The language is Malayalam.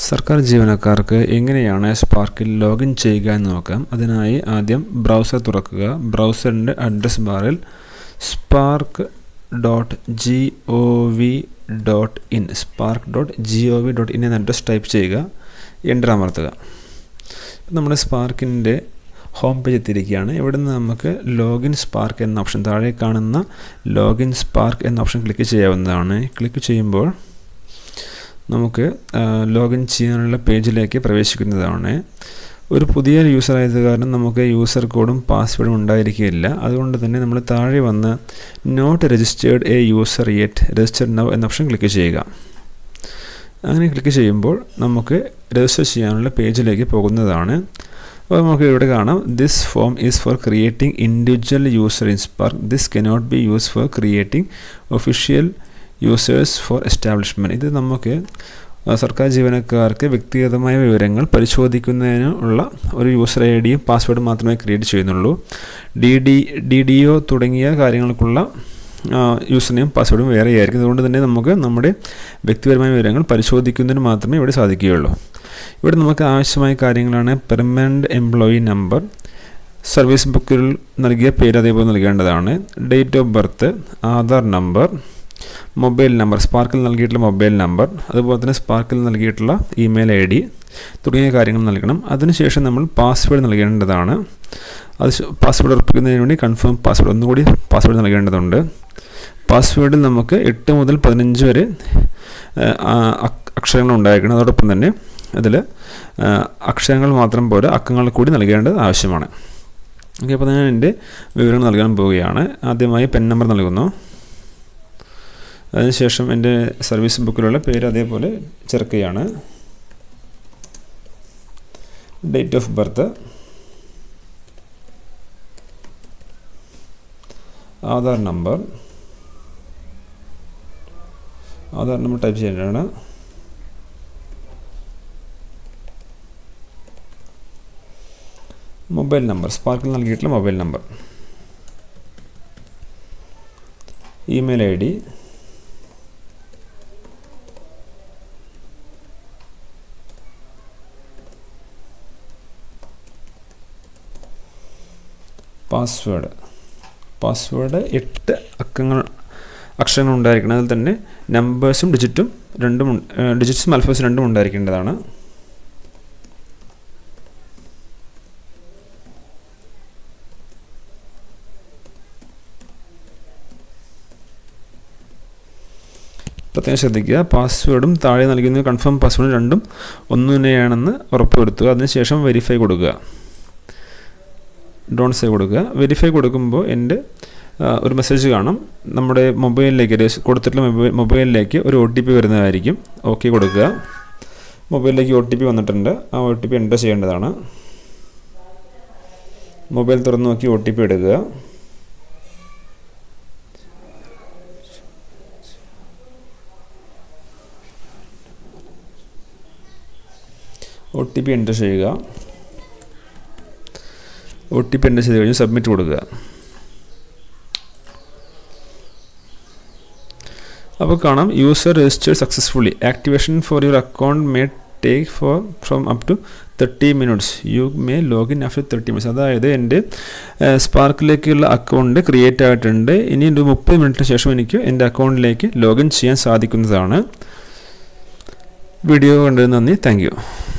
സർക്കാർ ജീവനക്കാർക്ക് എങ്ങനെയാണ് സ്പാർക്കിൽ ലോഗിൻ ചെയ്യുക എന്ന് നോക്കാം അതിനായി ആദ്യം ബ്രൗസർ തുറക്കുക ബ്രൗസറിൻ്റെ അഡ്രസ് ബാറിൽ SPARK dot G O V dot in SPARK dot G O V dot in എന്ന അഡ്രസ് ടൈപ്പ് ചെയ്യുക എൻ്റർ അമർത്തുക നമ്മുടെ സ്പാർക്കിൻ്റെ ഹോം പേജ് എത്തിയിരിക്കുകയാണ് ഇവിടെ നിന്ന് നമുക്ക് ലോഗിൻ സ്പാർക്ക് എന്ന ഓപ്ഷൻ താഴെ കാണുന്ന ലോഗിൻ സ്പാർക്ക് എന്ന ഓപ്ഷൻ ക്ലിക്ക് ചെയ്യാവുന്നതാണ് ക്ലിക്ക് ചെയ്യുമ്പോൾ നമുക്ക് ലോഗിൻ ചെയ്യാനുള്ള പേജിലേക്ക് പ്രവേശിക്കുന്നതാണ് ഒരു പുതിയ യൂസർ ആയത് കാരണം നമുക്ക് യൂസർ കോഡും പാസ്വേഡും ഉണ്ടായിരിക്കുകയില്ല അതുകൊണ്ട് തന്നെ നമ്മൾ താഴെ വന്ന് not registered a user yet registered now എന്ന ഓപ്ഷൻ ക്ലിക്ക് ചെയ്യുക അങ്ങനെ ക്ലിക്ക് ചെയ്യുമ്പോൾ നമുക്ക് രജിസ്റ്റർ ചെയ്യാനുള്ള പേജിലേക്ക് പോകുന്നതാണ് അപ്പോൾ നമുക്ക് ഇവിടെ കാണാം this form is for creating individual user in SPARK this cannot be use for creating official users for establishment ഇത് നമുക്ക് സർക്കാർ ജീവനക്കാർക്ക് വ്യക്തിഗതമായ വിവരങ്ങൾ പരിശോധിക്കുന്നതിനുള്ള ഒരു യൂസർ ഐ ഡിയും പാസ്വേഡും മാത്രമേ ക്രിയേറ്റ് ചെയ്യുന്നുള്ളൂ D D D D O തുടങ്ങിയ കാര്യങ്ങൾക്കുള്ള യൂസർ നെയിം പാസ്വേഡും വേറെ ആയിരിക്കും അതുകൊണ്ട് തന്നെ നമുക്ക് നമ്മുടെ വ്യക്തിപരമായ വിവരങ്ങൾ പരിശോധിക്കുന്നതിന് മാത്രമേ ഇവിടെ സാധിക്കുകയുള്ളൂ ഇവിടെ നമുക്ക് ആവശ്യമായ കാര്യങ്ങളാണ് പെർമനൻറ്റ് എംപ്ലോയി നമ്പർ സർവീസ് ബുക്കിൽ നൽകിയ പേര് അതേപോലെ നൽകേണ്ടതാണ് date of birth Aadhaar number mobile number സ്പാർക്കിൽ നൽകിയിട്ടുള്ള മൊബൈൽ നമ്പർ അതുപോലെ തന്നെ സ്പാർക്കിൽ നൽകിയിട്ടുള്ള ഇമെയിൽ ഐ ഡി തുടങ്ങിയ കാര്യങ്ങൾ നൽകണം അതിനുശേഷം നമ്മൾ പാസ്വേഡ് നൽകേണ്ടതാണ് അത് പാസ്വേഡ് ഉറപ്പിക്കുന്നതിന് വേണ്ടി കൺഫേം പാസ്വേഡ് ഒന്നുകൂടി പാസ്വേഡ് നൽകേണ്ടതുണ്ട് പാസ്വേഡിൽ നമുക്ക് എട്ട് മുതൽ പതിനഞ്ച് വരെ അക്ഷരങ്ങൾ ഉണ്ടായിരിക്കണം അതോടൊപ്പം തന്നെ അതിൽ അക്ഷരങ്ങൾ മാത്രം പോരാ അക്കങ്ങൾ കൂടി നൽകേണ്ടത് ആവശ്യമാണ് ഓക്കെ അപ്പോൾ ഞാൻ എൻ്റെ വിവരങ്ങൾ നൽകാൻ പോവുകയാണ് ആദ്യമായി പെൻ നമ്പർ നൽകുന്നു അതിനുശേഷം എൻ്റെ സർവീസ് ബുക്കിലുള്ള പേര് അതേപോലെ ചേർക്കുകയാണ് date of birth Aadhaar number Aadhaar number type ചെയ്യേണ്ടതാണ് മൊബൈൽ നമ്പർ സ്പാർക്കിൽ നൽകിയിട്ടുള്ള mobile number email I D password password എട്ട് അക്കങ്ങൾ അക്ഷരങ്ങൾ ഉണ്ടായിരിക്കണം അതിൽ തന്നെ നമ്പേഴ്സും ഡിജിറ്റും രണ്ടും ഡിജിറ്റ്സും അൽഫബറ്റ്സും രണ്ടും ഉണ്ടായിരിക്കേണ്ടതാണ് പ്രത്യേകം ശ്രദ്ധിക്കുക പാസ്വേഡും താഴെ നൽകുന്ന കൺഫേം പാസ്വേഡും രണ്ടും ഒന്നു തന്നെയാണെന്ന് ഉറപ്പുവരുത്തുക അതിനുശേഷം വെരിഫൈ കൊടുക്കുക ഡോൺ സേവ് കൊടുക്കുക വെരിഫൈ കൊടുക്കുമ്പോൾ എൻ്റെ ഒരു മെസ്സേജ് കാണും നമ്മുടെ മൊബൈലിലേക്ക് കൊടുത്തിട്ടുള്ള മൊബൈൽ മൊബൈലിലേക്ക് ഒരു ഒ ടി പി വരുന്നതായിരിക്കും ഓക്കെ കൊടുക്കുക മൊബൈലിലേക്ക് ഒ ടി പി വന്നിട്ടുണ്ട് ആ ഒ ടി പി എൻ്റർ ചെയ്യേണ്ടതാണ് മൊബൈൽ തുറന്നു നോക്കി ഒ ടി പി എടുക്കുക ഒ ടി പി എൻ്റർ ചെയ്യുക ഒ ടി പി എൻ്റർ ചെയ്ത് കഴിഞ്ഞ് സബ്മിറ്റ് കൊടുക്കുക അപ്പോൾ കാണാം user registered successfully activation for your account may take for from up to thirty minutes you may login after thirty minutes അതായത് എൻ്റെ സ്പാർക്കിലേക്കുള്ള അക്കൗണ്ട് ക്രിയേറ്റ് ആയിട്ടുണ്ട് ഇനി ഒരു മുപ്പത് മിനിറ്റിന് ശേഷം എനിക്ക് എൻ്റെ അക്കൗണ്ടിലേക്ക് ലോഗിൻ ചെയ്യാൻ സാധിക്കുന്നതാണ് വീഡിയോ കണ്ടതിന് നന്ദി താങ്ക്